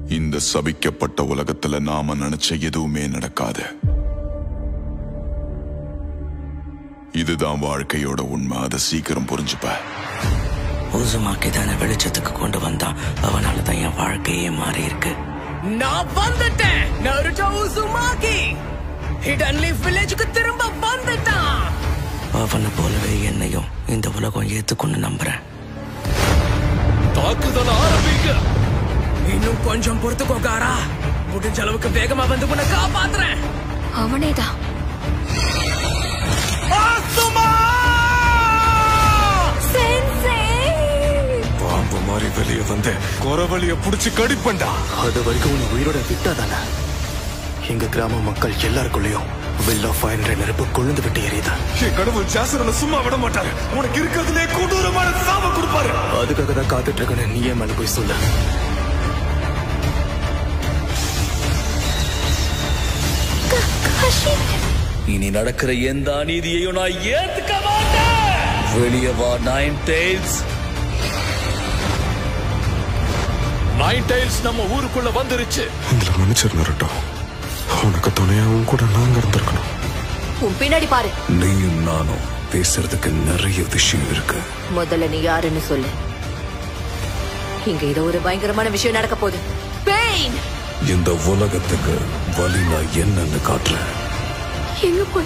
இந்த சபிக்கப்பட்ட உலகத்துல நாம நினைச்ச எதுவுமே நடக்காது இதுதான் வாழ்க்கையோட உண்மை அதை சீக்கிரம் புரிஞ்சுப்ப ஊசுமாக்கி தானே வெளிச்சத்துக்கு கொண்டு வந்தான் அவனால தான் என் வாழ்க்கையே மாறி இருக்கு நான் வந்துட்டேன் நருட்டோ உசுமாகி ஹிடன் லீஃப் வில்லேஜுக்கு திரும்ப வந்துட்டான் அவனை போலவே என்னையும் இந்த உலகம் ஏத்துக்கொண்டு நம்புறேன் தாக்குதல் ஆரம்பிங்க இன்னும் கொஞ்சம் பொறுத்துக்கோ காரா முடிஞ்ச அளவுக்கு வேகமா வந்து உன்னை காப்பாத்துறேன் அவனேதான் பாம்பு மாதிரி வெளியே வந்து குறவழிய புடிச்சு கடிப்பண்டா அது வரைக்கும் நீ உயிரோட விட்டாதானே எங்க கிராம மக்கள் எல்லாருக்குள்ளயும் வில் ஆஃப் ஃபயர் என்ற நெருப்பு கொழுந்து விட்டு எரியுது என் கடவுள் ஜாசரனை சும்மா விட மாட்டாரு உனக்கு இருக்கிறதுலே கொடூரமான சாவ கொடுப்பாரு அதுக்காக தான் காத்துட்டு இருக்கேன்னு நீயே மேல போய் சொல்லு இனி நடக்கிற எந்த அநீதியையும் நான் ஏத்துக்க மாட்டேன் வெளியே வா நைன் டெய்ல்ஸ் நைன் டைல்ஸ் நம்ம ஊருக்குள்ள வந்துருச்சு எங்களை மன்னிச்சிரு நருட்டோ உனக்கு துணையாவும் கூட நாங்க இருந்திருக்கணும் உன் பின்னாடி பாரு நீயும் நானும் பேசுறதுக்கு நிறைய விஷயம் இருக்கு முதல்ல நீ யாருன்னு சொல்லு இங்க ஏதோ ஒரு பயங்கரமான விஷயம் நடக்க போகுது பெயின் இந்த உலகத்துக்கு வலி நான் என்னன்னு காட்டுறேன் எங்க போன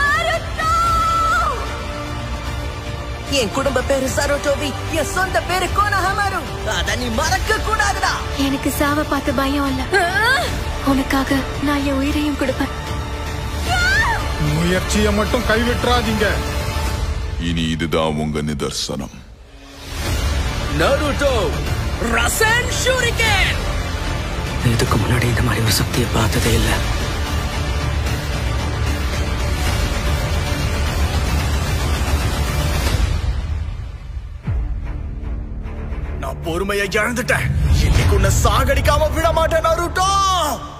என் குடும்ப பேரு சரோட்டோவி என் சொந்த பேரு கோனஹமாரு அத நீ மறக்க கூடாதுடா எனக்கு சாவ பார்த்து பயம் இல்ல உனக்காக நான் என் உயிரையும் கொடுப்பேன் முயற்சியை மட்டும் கைவிட்டுறாதீங்க இனி இதுதான் உங்க நிதர்சனம் நருட்டோ ரசன் ஷூரிகேன் இதுக்கு முன்னாடி இந்த மாதிரி ஒரு சக்தியை பார்த்ததே இல்லை நான் பொறுமையை இழந்துட்டேன் இன்னைக்கு உன்னை சாகடிக்காம விட மாட்டேன் நருட்டோ